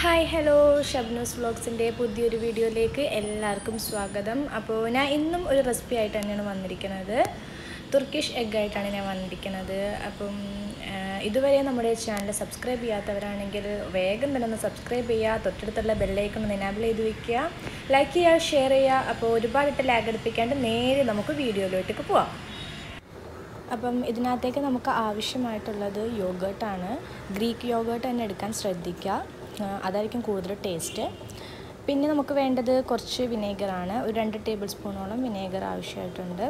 hi hello ഷബ്നൂസ് വ്ളോഗ്സിൻ്റെ പുതിയൊരു വീഡിയോയിലേക്ക് എല്ലാവർക്കും സ്വാഗതം അപ്പോൾ ഞാൻ ഇന്നും ഒരു റെസിപ്പി ആയിട്ട് തന്നെയാണ് വന്നിരിക്കുന്നത് തുർക്കിഷ് എഗ് ആയിട്ടാണ് ഞാൻ വന്നിരിക്കുന്നത് അപ്പം ആ, ഇതുവരെ നമ്മുടെ ചാനൽ സബ്സ്ക്രൈബ് ചെയ്യാത്തവരാണെങ്കിൽ വേഗം തന്നെ ഒന്ന് സബ്സ്ക്രൈബ് ചെയ്യുക തൊട്ടടുത്തുള്ള ബെല്ലൈക്കൺ ഒന്ന് എനാബിൾ ചെയ്ത് വെക്കുക ലൈക്ക് ചെയ്യുക ഷെയർ ചെയ്യുക അപ്പോൾ ഒരുപാടിട്ട് ലാഗ് അടുപ്പിക്കാണ്ട് നേരെ നമുക്ക് വീഡിയോയിലോട്ടേക്ക് പോവാം അപ്പം ഇതിനകത്തേക്ക് നമുക്ക് ആവശ്യമായിട്ടുള്ളത് യോഗേർട്ടാണ് ഗ്രീക്ക് യോഗേർട്ട് തന്നെ എടുക്കാൻ ശ്രദ്ധിക്കുക ആ, അതായിരിക്കും കൂടുതൽ ടേസ്റ്റ് പിന്നെ നമുക്ക് വേണ്ടത് കുറച്ച് വിനേഗറാണ് ഒരു രണ്ട് ടേബിൾ സ്പൂണോളം വിനേഗർ ആവശ്യമായിട്ടുണ്ട്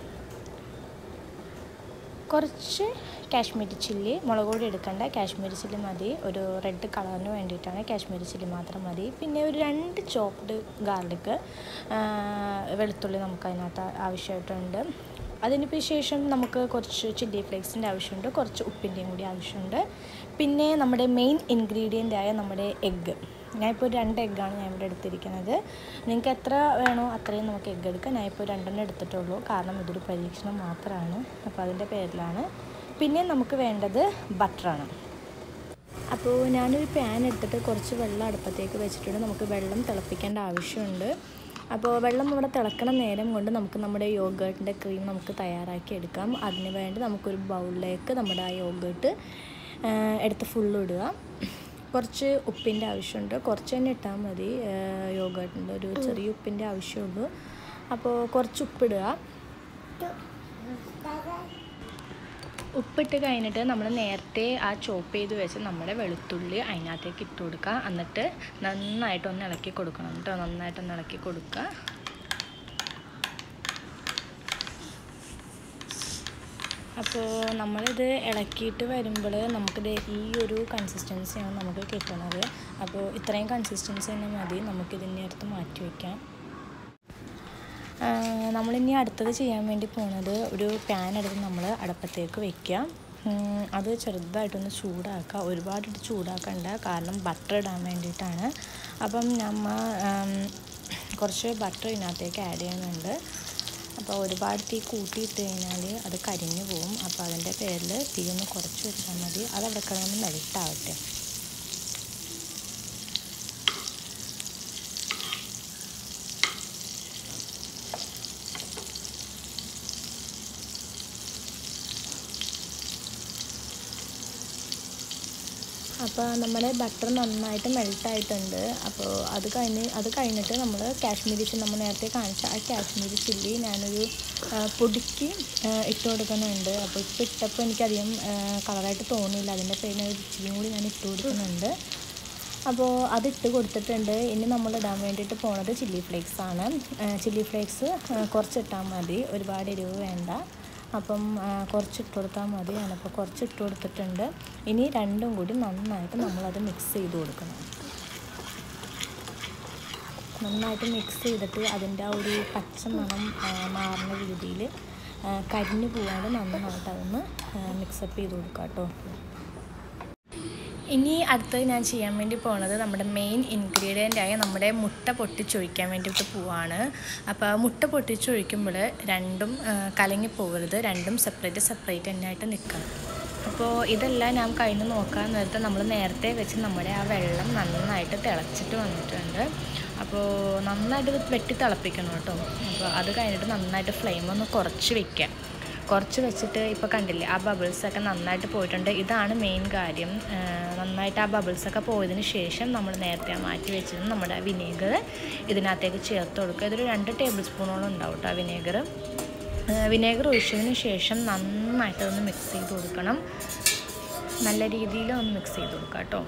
കുറച്ച് കാശ്മീരി ചില്ലി മുളക് പൊടി എടുക്കണ്ട കാശ്മീരി ചില്ലി മതി ഒരു റെഡ് കളറിന് വേണ്ടിയിട്ടാണ് കാശ്മീരി ചില്ലി മാത്രം മതി പിന്നെ ഒരു രണ്ട് ചോപ്ഡ് ഗാർലിക്ക് വെളുത്തുള്ളി നമുക്ക് അതിനകത്ത് ആവശ്യമായിട്ടുണ്ട് അതിന് ശേഷം നമുക്ക് കുറച്ച് ചില്ലി ഫ്ലേക്സിൻ്റെ ആവശ്യമുണ്ട് കുറച്ച് ഉപ്പിൻ്റെയും കൂടി ആവശ്യമുണ്ട് പിന്നെ നമ്മുടെ മെയിൻ ഇൻഗ്രീഡിയൻ്റ് ആയ നമ്മുടെ എഗ്ഗ് ഞാനിപ്പോൾ രണ്ട് എഗ്ഗാണ് ഞാൻ ഇവിടെ എടുത്തിരിക്കുന്നത് നിങ്ങൾക്ക് എത്ര വേണോ അത്രയും നമുക്ക് എഗ്ഗ് എടുക്കാം ഞാനിപ്പോൾ രണ്ടെണ്ണം എടുത്തിട്ടുള്ളൂ കാരണം ഇതൊരു പരീക്ഷണം മാത്രമാണ് അപ്പോൾ അതിൻ്റെ പേരിലാണ് പിന്നെ നമുക്ക് വേണ്ടത് ബട്ടറാണ് അപ്പോൾ ഞാനൊരു പാൻ എടുത്തിട്ട് കുറച്ച് വെള്ളം അടുപ്പത്തേക്ക് വെച്ചിട്ടുണ്ട് നമുക്ക് വെള്ളം തിളപ്പിക്കേണ്ട ആവശ്യമുണ്ട് അപ്പോൾ വെള്ളം ഇവിടെ തിളക്കണ നേരം കൊണ്ട് നമുക്ക് നമ്മുടെ യോഗേർട്ടിൻ്റെ ക്രീം നമുക്ക് തയ്യാറാക്കി എടുക്കാം അതിന് വേണ്ടി നമുക്കൊരു ബൗളിലേക്ക് നമ്മുടെ ആ യോഗേർട്ട് എടുത്ത് ഫുള്ള് ഇടുക കുറച്ച് ഉപ്പിൻ്റെ ആവശ്യമുണ്ട് കുറച്ച് തന്നെ ഇട്ടാൽ മതി യോഗേർട്ടിൻ്റെ ഒരു ചെറിയ ഉപ്പിൻ്റെ ആവശ്യമുള്ളൂ അപ്പോൾ കുറച്ച് ഉപ്പിടുക ഉപ്പിട്ട് കഴിഞ്ഞിട്ട് നമ്മൾ നേരത്തെ ആ ചോപ്പ് ചെയ്ത് വെച്ച് നമ്മുടെ വെളുത്തുള്ളി അതിനകത്തേക്ക് ഇട്ട് കൊടുക്കുക എന്നിട്ട് നന്നായിട്ടൊന്ന് ഇളക്കി കൊടുക്കണം കേട്ടോ നന്നായിട്ടൊന്ന് ഇളക്കി കൊടുക്കുക അപ്പോൾ നമ്മളിത് ഇളക്കിയിട്ട് വരുമ്പോൾ നമുക്കിത് ഈ ഒരു കൺസിസ്റ്റൻസിയാണ് നമുക്ക് കിട്ടുന്നത് അപ്പോൾ ഇത്രയും കൺസിസ്റ്റൻസി തന്നെ മതി നമുക്കിതിൻ്റെ അടുത്ത് മാറ്റി വയ്ക്കാം നമ്മളിനി അടുത്തത് ചെയ്യാൻ വേണ്ടി പോണത് ഒരു പാൻ എടുത്ത് നമ്മൾ അടുപ്പത്തേക്ക് വെക്കുക ഉം, അത് ചെറുതായിട്ടൊന്ന് ചൂടാക്കുക ഒരുപാടിട്ട് ചൂടാക്കണ്ട കാരണം ബട്ടർ ഇടാൻ വേണ്ടിയിട്ടാണ് അപ്പം നമ്മ ഉം, കുറച്ച് ബട്ടർ ഇതിനകത്തേക്ക് ആഡ് ചെയ്യുന്നുണ്ട് അപ്പോൾ ഒരുപാട് തീ കൂട്ടിയിട്ട് കഴിഞ്ഞാൽ അത് കരിഞ്ഞു പോകും അപ്പോൾ അതിൻ്റെ പേരിൽ തീ ഒന്ന് കുറച്ച് വെച്ചാൽ മതി അത് അവിടെ കിടന്ന് മെൽട്ടാവട്ടെ അപ്പോൾ നമ്മുടെ ബട്ടർ നന്നായിട്ട് മെൽട്ടായിട്ടുണ്ട് അപ്പോൾ അത് കഴിഞ്ഞ് അത് കഴിഞ്ഞിട്ട് നമ്മൾ കാശ്മീരി ചില്ലി നമ്മൾ നേരത്തെ കാണിച്ച ആ കാശ്മീരി ചില്ലി ഞാനൊരു ആ, പൊടിക്ക് ആ, ഇട്ട് കൊടുക്കുന്നുണ്ട് അപ്പോൾ ഇപ്പോൾ ഇട്ടപ്പോൾ എനിക്കധികം കളറായിട്ട് തോന്നിയില്ല അതിൻ്റെ പേരിൽ ഒരു ഇച്ചിരിയും കൂടി ഞാൻ ഇട്ട് കൊടുക്കുന്നുണ്ട് അപ്പോൾ അതിട്ട് കൊടുത്തിട്ടുണ്ട് ഇനി നമ്മൾ ഇടാൻ വേണ്ടിയിട്ട് പോണത് ചില്ലി ഫ്ലേക്സ് ആണ് ചില്ലി ഫ്ലേക്സ് കുറച്ചിട്ടാൽ മതി ഒരുപാട് എരിവ് വേണ്ട അപ്പം ആ, കുറച്ച് ഇട്ട് കൊടുത്താൽ മതി ഞാനപ്പോൾ കുറച്ച് ഇട്ട് കൊടുത്തിട്ടുണ്ട് ഇനി രണ്ടും കൂടി നന്നായിട്ട് നമ്മളത് മിക്സ് ചെയ്ത് കൊടുക്കണം നന്നായിട്ട് മിക്സ് ചെയ്തിട്ട് അതിൻ്റെ ആ ഒരു പച്ച മണം ആ, മാറുന്ന രീതിയിൽ കരിഞ്ഞു പോകാണ്ട് നന്നായിട്ട് അതൊന്ന് മിക്സപ്പ് ചെയ്ത് കൊടുക്കാം കേട്ടോ ഇനി അടുത്തത് ഞാൻ ചെയ്യാൻ വേണ്ടി പോണത് നമ്മുടെ മെയിൻ ഇൻഗ്രീഡിയൻ്റ് ആയ നമ്മുടെ മുട്ട പൊട്ടിച്ചൊഴിക്കാൻ വേണ്ടിയിട്ട് പോവാണ് അപ്പോൾ മുട്ട പൊട്ടിച്ചൊഴിക്കുമ്പോൾ രണ്ടും ആ, കലങ്ങി പോകരുത് രണ്ടും സെപ്പറേറ്റ് സെപ്പറേറ്റ് തന്നെ ആയിട്ട് നിൽക്കണം അപ്പോൾ ഇതെല്ലാം ഞാൻ കഴിഞ്ഞ് നോക്കാൻ നേരത്തെ നമ്മൾ നേരത്തെ വെച്ച് നമ്മുടെ ആ വെള്ളം നന്നായിട്ട് തിളച്ചിട്ട് വന്നിട്ടുണ്ട് അപ്പോൾ നന്നായിട്ട് ഇത് വെട്ടി തിളപ്പിക്കണം കേട്ടോ അപ്പോൾ അത് കഴിഞ്ഞിട്ട് നന്നായിട്ട് ഫ്ലെയിം ഒന്ന് കുറച്ച് വെക്കുക കുറച്ച് വെച്ചിട്ട് ഇപ്പോൾ കണ്ടില്ലേ ആ ബബിൾസൊക്കെ നന്നായിട്ട് പോയിട്ടുണ്ട് ഇതാണ് മെയിൻ കാര്യം ആ, നന്നായിട്ട് ആ ബബിൾസൊക്കെ പോയതിന് ശേഷം നമ്മൾ നേരത്തെ ആ മാറ്റി വെച്ചിരുന്ന നമ്മുടെ വിനേഗർ ഇതിനകത്തേക്ക് ചേർത്ത് കൊടുക്കുക ഇതൊരു രണ്ട് ടേബിൾ സ്പൂണോളം ഉണ്ടാവും കേട്ടോ ആ വിനേഗർ വിനേഗർ ഒഴിച്ചതിന് ശേഷം നന്നായിട്ട് ഒന്ന് മിക്സ് ചെയ്ത് കൊടുക്കണം നല്ല രീതിയിൽ ഒന്ന് മിക്സ് ചെയ്ത് കൊടുക്കുക കേട്ടോ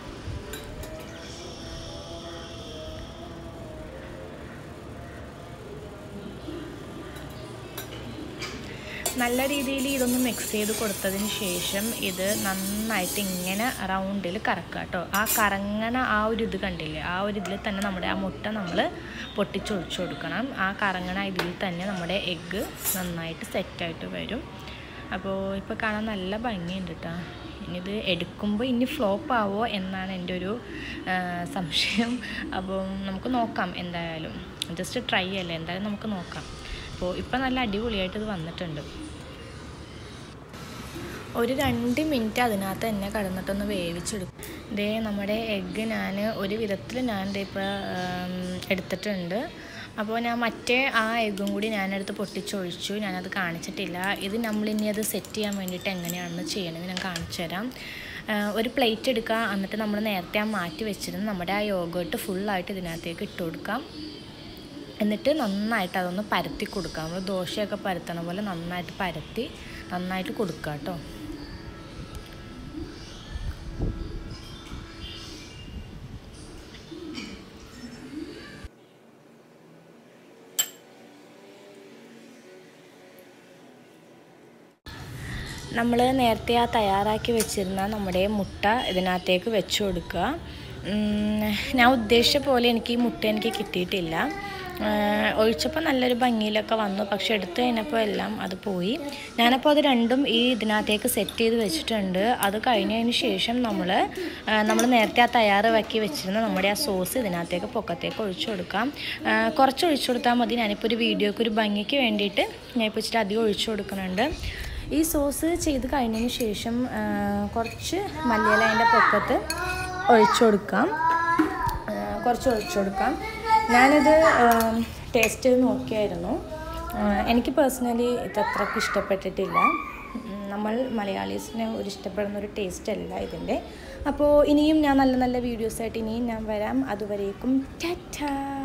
നല്ല രീതിയിൽ ഇതൊന്ന് മിക്സ് ചെയ്ത് കൊടുത്തതിന് ശേഷം ഇത് നന്നായിട്ട് ഇങ്ങനെ റൗണ്ടിൽ കറക്കുക കേട്ടോ ആ കറങ്ങണ ആ ഒരു ഇത് കണ്ടില്ലേ ആ ഒരു ഇതിൽ തന്നെ നമ്മുടെ ആ മുട്ട നമ്മൾ പൊട്ടിച്ചൊഴിച്ചു കൊടുക്കണം ആ കറങ്ങണ ഇതിൽ തന്നെ നമ്മുടെ എഗ്ഗ് നന്നായിട്ട് സെറ്റായിട്ട് വരും അപ്പോൾ ഇപ്പോൾ കാണാൻ നല്ല ഭംഗിയുണ്ട് കേട്ടോ ഇനിയിത് എടുക്കുമ്പോൾ ഇനി ഫ്ലോപ്പ് ആവോ എന്നാണ് എൻ്റെ ഒരു ആ, സംശയം അപ്പം നമുക്ക് നോക്കാം എന്തായാലും ജസ്റ്റ് ട്രൈ അല്ലേ എന്തായാലും നമുക്ക് നോക്കാം അപ്പോൾ ഇപ്പം നല്ല അടിപൊളിയായിട്ട് ഇത് വന്നിട്ടുണ്ട് ഒരു രണ്ട് മിനിറ്റ് അതിനകത്ത് തന്നെ കടന്നിട്ടൊന്ന് വേവിച്ചെടുക്കും ദേ നമ്മുടെ എഗ്ഗ് ഞാൻ ഒരു വിധത്തിൽ ഞാൻ ദേ ഇപ്പോൾ എടുത്തിട്ടുണ്ട് അപ്പോൾ ഞാൻ മറ്റേ ആ എഗ്ഗും കൂടി ഞാനെടുത്ത് പൊട്ടിച്ചൊഴിച്ചു ഞാനത് കാണിച്ചിട്ടില്ല ഇത് നമ്മളിനി അത് സെറ്റ് ചെയ്യാൻ വേണ്ടിയിട്ട് എങ്ങനെയാണെന്ന് ചെയ്യണമെന്ന് ഞാൻ കാണിച്ചു തരാം ആ, ഒരു പ്ലേറ്റ് എടുക്കുക എന്നിട്ട് നമ്മൾ നേരത്തെ ആ മാറ്റി വെച്ചിരുന്ന് നമ്മുടെ ആ യോഗേട്ട് ഫുള്ളായിട്ട് ഇതിനകത്തേക്ക് ഇട്ട് കൊടുക്കാം എന്നിട്ട് നന്നായിട്ട് അതൊന്ന് പരത്തി കൊടുക്കാം നമ്മൾ ദോശയൊക്കെ പരത്തണ പോലെ നന്നായിട്ട് പരത്തി നന്നായിട്ട് കൊടുക്കുക കേട്ടോ നമ്മൾ നേരത്തെ ആ തയ്യാറാക്കി വെച്ചിരുന്ന നമ്മുടെ മുട്ട ഇതിനകത്തേക്ക് വെച്ച് കൊടുക്കുക ഉം, ഞാൻ ഉദ്ദേശിച്ച പോലെ എനിക്ക് ഈ മുട്ട എനിക്ക് കിട്ടിയിട്ടില്ല ആഹ് ഒഴിച്ചപ്പോൾ നല്ലൊരു ഭംഗിയിലൊക്കെ വന്നു പക്ഷെ എടുത്തു കഴിഞ്ഞപ്പോൾ എല്ലാം അത് പോയി ഞാനപ്പോൾ അത് രണ്ടും ഈ ഇതിനകത്തേക്ക് സെറ്റ് ചെയ്ത് വെച്ചിട്ടുണ്ട് അത് കഴിഞ്ഞതിന് ശേഷം നമ്മൾ നമ്മൾ നേരത്തെ ആ തയ്യാറാക്കി വെച്ചിരുന്ന നമ്മുടെ ആ സോസ് ഇതിനകത്തേക്ക് പൊക്കത്തേക്ക് ഒഴിച്ചു കൊടുക്കാം ആഹ് കുറച്ച് ഒഴിച്ചു കൊടുത്താൽ മതി ഞാനിപ്പോൾ ഒരു വീഡിയോക്ക് ഒരു ഭംഗിക്ക് വേണ്ടിയിട്ട് ഞാൻ ഇപ്പോൾ ഇച്ചിരി അധികം ഒഴിച്ചു കൊടുക്കുന്നുണ്ട് ഈ സോസ് ചെയ്ത് കഴിഞ്ഞതിന് ശേഷം ആ, കുറച്ച് മല്ലിയില അതിൻ്റെ പൊക്കത്ത് ഒഴിച്ചു കൊടുക്കാം ആ, കുറച്ച് ഒഴിച്ചു കൊടുക്കാം ഞാനിത് ടേസ്റ്റ് ചെയ്ത് നോക്കിയായിരുന്നു ആ, എനിക്ക് പേഴ്സണലി ഇത് അത്രയ്ക്ക് ഇഷ്ടപ്പെട്ടിട്ടില്ല ഉം, നമ്മൾ മലയാളീസിന് ഒരു ഇഷ്ടപ്പെടുന്ന ഒരു ടേസ്റ്റ് അല്ല ഇതിൻ്റെ അപ്പോൾ ഇനിയും ഞാൻ നല്ല നല്ല വീഡിയോസായിട്ട് ഇനിയും ഞാൻ വരാം അതുവരേക്കും ടാറ്റാ